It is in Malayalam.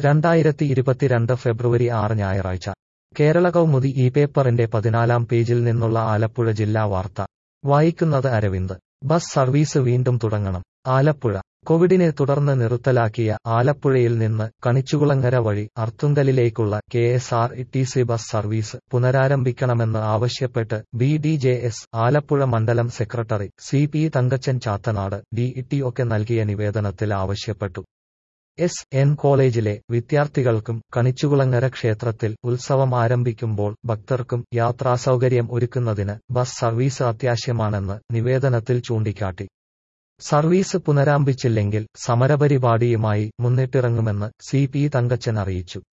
രണ്ടായിരത്തി ഇരുപത്തിരണ്ട് ഫെബ്രുവരി ആറ് ഞായറാഴ്ച കേരള കൗമുദി ഈ പേപ്പറിന്റെ പതിനാലാം പേജിൽ നിന്നുള്ള ആലപ്പുഴ ജില്ലാ വാർത്ത വായിക്കുന്നത് അരവിന്ദ് ബസ് സർവീസ് വീണ്ടും തുടങ്ങണം ആലപ്പുഴ കോവിഡിനെ തുടർന്ന് നിർത്തലാക്കിയ ആലപ്പുഴയിൽ നിന്ന് കണിച്ചുകുളങ്ങര വഴി അർത്തുങ്കലിലേക്കുള്ള K S R T C bus service പുനരാരംഭിക്കണമെന്ന് ആവശ്യപ്പെട്ട് B D J S Alappuzha മണ്ഡലം secretary C P Thankachan Chathanad D T ഒക്കെ നൽകിയ നിവേദനത്തിൽ ആവശ്യപ്പെട്ടു എസ് എൻ കോളേജിലെ വിദ്യാർത്ഥികൾക്കും കണിച്ചുകുളങ്ങര ക്ഷേത്രത്തിൽ ഉത്സവം ആരംഭിക്കുമ്പോൾ ഭക്തർക്കും യാത്രാസൗകര്യം ഒരുക്കുന്നതിന് ബസ് സർവീസ് അത്യാവശ്യമാണെന്ന് നിവേദനത്തിൽ ചൂണ്ടിക്കാട്ടി സർവീസ് പുനരാരംഭിച്ചില്ലെങ്കിൽ സമരപരിപാടിയുമായി മുന്നിട്ടിറങ്ങുമെന്ന് സി പി തങ്കച്ചൻ അറിയിച്ചു